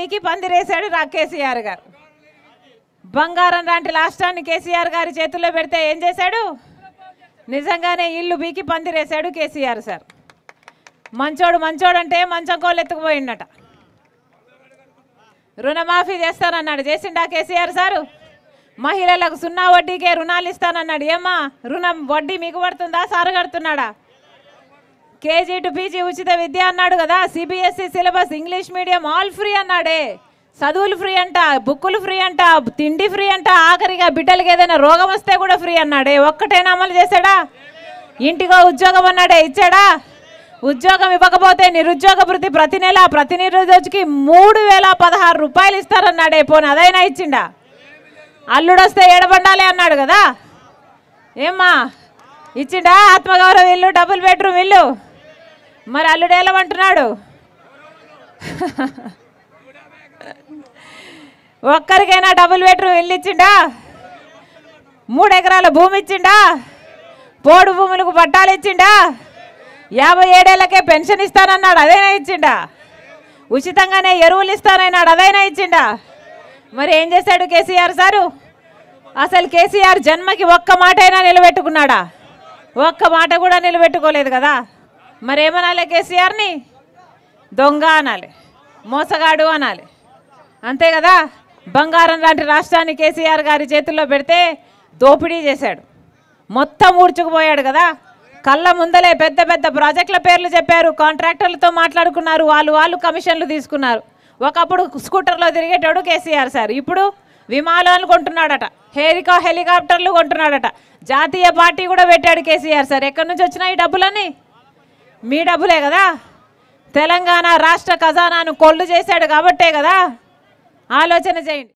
బీకి పందిరేశాడు రా కేసీఆర్ గారు బంగారం లాంటి రాష్ట్రాన్ని కేసీఆర్ గారి చేతుల్లో పెడితే ఏం చేశాడు నిజంగానే ఇల్లు బీకి పందిరేశాడు కేసీఆర్ సార్ మంచోడు మంచోడు అంటే మంచం కోళ్ళు ఎత్తుకుపోయిండట రుణమాఫీ చేస్తానన్నాడు చేసిండా కేసీఆర్ సారు మహిళలకు సున్నా వడ్డీకే రుణాలు ఇస్తానన్నాడు ఏమ్మా రుణం వడ్డీ మీకు పడుతుందా సారు కడుతున్నాడా కేజీ టు పీజీ ఉచిత విద్య అన్నాడు కదా CBSE syllabus English medium all free అన్నాడే చదువులు ఫ్రీ అంట బుక్కులు ఫ్రీ అంట తిండి ఫ్రీ అంట ఆఖరిగా బిడ్డలకి ఏదైనా రోగం వస్తే కూడా ఫ్రీ అన్నాడే ఒక్కటైనా అమలు చేశాడా ఇంటికో ఉద్యోగం అన్నాడే ఇచ్చాడా ఉద్యోగం ఇవ్వకపోతే నిరుద్యోగ భృతి ప్రతి నెల ప్రతి నిరుద్యోగికి మూడు వేల పదహారు రూపాయలు ఇస్తారన్నాడే పోనీ అదైనా ఇచ్చిండా అల్లుడు వస్తే ఏడబండాలి అన్నాడు కదా ఏమ్మా ఇచ్చిండా ఆత్మగౌరవ ఇల్లు డబుల్ బెడ్రూమ్ ఇల్లు మరి అల్లుడు ఏలమంటున్నాడు ఒక్కరికైనా డబుల్ బెడ్రూమ్ ఇల్లు ఇచ్చిండా మూడు ఎకరాల భూమి ఇచ్చిండా పోడు భూములకు పట్టాలు ఇచ్చిండా యాభై ఏడేళ్ళకే పెన్షన్ ఇస్తానన్నాడు అదైనా ఇచ్చిండా ఉచితంగానే ఎరువులు ఇస్తానన్నాడు అదైనా ఇచ్చిండా మరి ఏం చేశాడు కేసీఆర్ సారు అసలు కేసీఆర్ జన్మకి ఒక్క మాట అయినా నిలబెట్టుకున్నాడా ఒక్క మాట కూడా నిలబెట్టుకోలేదు కదా మరి ఏమనాలి కేసీఆర్ని దొంగ అనాలి మోసగాడు అనాలి అంతే కదా బంగారం లాంటి రాష్ట్రాన్ని కేసీఆర్ గారి చేతుల్లో పెడితే దోపిడీ చేశాడు మొత్తం ఊడ్చుకుపోయాడు కదా కళ్ళ ముందలే పెద్ద పెద్ద ప్రాజెక్టుల పేర్లు చెప్పారు కాంట్రాక్టర్లతో మాట్లాడుకున్నారు వాళ్ళు వాళ్ళు కమిషన్లు తీసుకున్నారు ఒకప్పుడు స్కూటర్లో తిరిగేటోడు కేసీఆర్ సార్ ఇప్పుడు విమానాలు కొంటున్నాడట హెలికా హెలికాప్టర్లు కొంటున్నాడట జాతీయ పార్టీ కూడా పెట్టాడు కేసీఆర్ సార్ ఎక్కడి నుంచి వచ్చినాయి ఈ డబ్బులన్నీ మీ డబ్బులే కదా తెలంగాణ రాష్ట్ర ఖజానాను కొల్లు చేశాడు కాబట్టే కదా ఆలోచన చేయండి